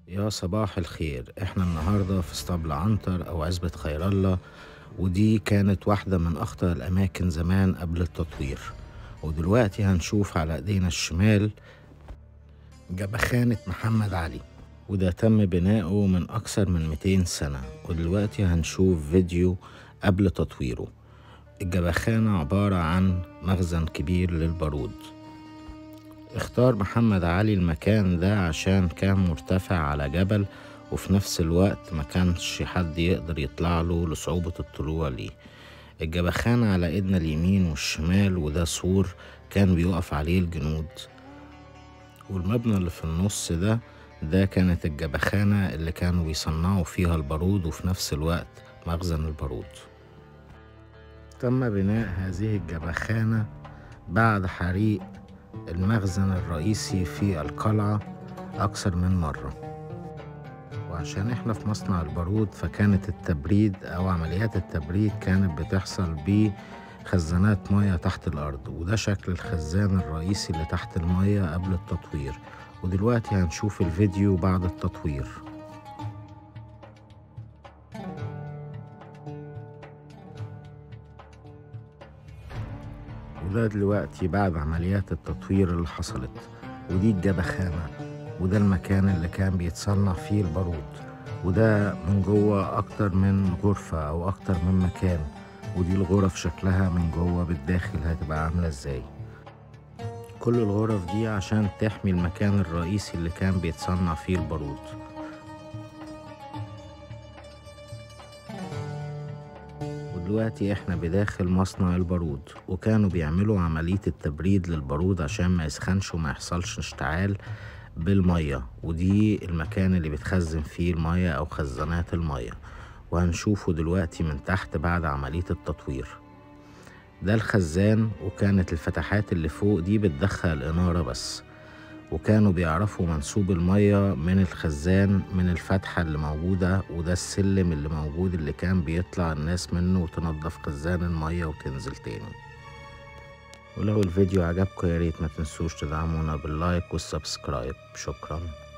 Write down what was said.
يا صباح الخير احنا النهاردة في اسطبل عنتر او عزبة خير الله ودي كانت واحدة من اخطر الاماكن زمان قبل التطوير ودلوقتي هنشوف على ايدينا الشمال جبخانة محمد علي وده تم بناؤه من اكثر من 200 سنة ودلوقتي هنشوف فيديو قبل تطويره الجبخانة عبارة عن مخزن كبير للبارود اختار محمد علي المكان ده عشان كان مرتفع على جبل وفي نفس الوقت ما كانش حد يقدر يطلع له لصعوبة الطلوع ليه الجبخانة على ايدنا اليمين والشمال وده سور كان بيقف عليه الجنود والمبنى اللي في النص ده ده كانت الجبخانة اللي كانوا بيصنعوا فيها البارود وفي نفس الوقت مخزن البارود تم بناء هذه الجبخانة بعد حريق المخزن الرئيسي في القلعة أكثر من مرة وعشان احنا في مصنع البارود فكانت التبريد أو عمليات التبريد كانت بتحصل بخزانات مية تحت الأرض وده شكل الخزان الرئيسي اللي تحت المية قبل التطوير ودلوقتي هنشوف الفيديو بعد التطوير وده دلوقتي بعد عمليات التطوير اللي حصلت ودي الجبخانة وده المكان اللي كان بيتصنع فيه البارود وده من جوه أكتر من غرفة أو أكتر من مكان ودي الغرف شكلها من جوه بالداخل هتبقى عاملة ازاي كل الغرف دي عشان تحمي المكان الرئيسي اللي كان بيتصنع فيه البارود ودلوقتي احنا بداخل مصنع البارود وكانوا بيعملوا عملية التبريد للبارود عشان ما يسخنش وما يحصلش اشتعال بالمية ودي المكان اللي بتخزن فيه المية او خزانات المية وهنشوفه دلوقتي من تحت بعد عملية التطوير ده الخزان وكانت الفتحات اللي فوق دي بتدخل الإنارة بس وكانوا بيعرفوا منسوب المية من الخزان من الفتحة اللي موجودة وده السلم اللي موجود اللي كان بيطلع الناس منه وتنضف خزان المية وتنزل تاني ولو الفيديو عجبكم ياريت ما تنسوش تدعمونا باللايك والسبسكرايب شكرا